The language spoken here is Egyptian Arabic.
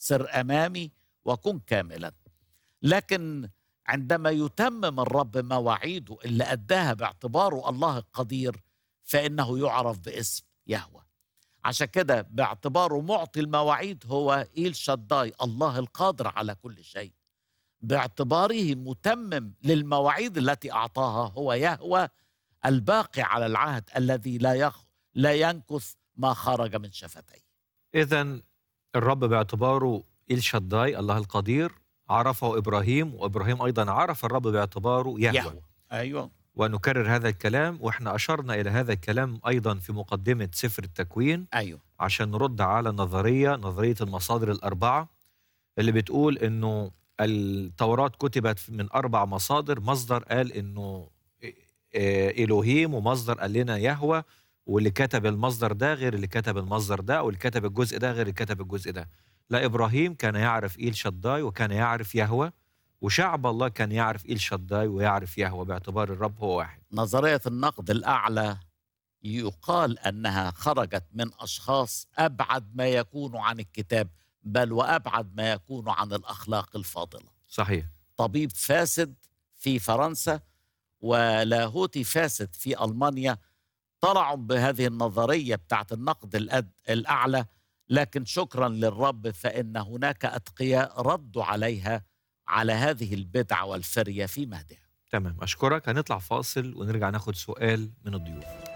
سر امامي وكن كاملا لكن عندما يتمم الرب مواعيده اللي اداها باعتباره الله القدير فانه يعرف باسم يهوه عشان كده باعتباره معطي المواعيد هو إيل شداي الله القادر على كل شيء باعتباره متمم للمواعيد التي أعطاها هو يهوى الباقي على العهد الذي لا يخ لا ينكث ما خرج من شفتيه إذا الرب باعتباره إل شداي الله القدير عرفه إبراهيم وإبراهيم أيضا عرف الرب باعتباره يهوى, يهوى. أيوة ونكرر هذا الكلام واحنا اشرنا الى هذا الكلام ايضا في مقدمه سفر التكوين أيوة عشان نرد على نظريه نظريه المصادر الاربعه اللي بتقول انه التوراه كتبت من اربع مصادر مصدر قال انه إيه، الوهيم ومصدر قال لنا يهوى واللي كتب المصدر ده غير اللي كتب المصدر ده واللي كتب الجزء ده غير اللي كتب الجزء ده لا ابراهيم كان يعرف ايل شداي وكان يعرف يهوى وشعب الله كان يعرف إيل شداي ويعرف يهوى باعتبار الرب هو واحد نظرية النقد الأعلى يقال أنها خرجت من أشخاص أبعد ما يكون عن الكتاب بل وأبعد ما يكون عن الأخلاق الفاضلة صحيح طبيب فاسد في فرنسا ولاهوتي فاسد في ألمانيا طلعوا بهذه النظرية بتاعت النقد الأد... الأعلى لكن شكرا للرب فإن هناك أتقياء ردوا عليها على هذه البدعة والفرية في مهدها تمام أشكرك هنطلع فاصل ونرجع ناخد سؤال من الضيوف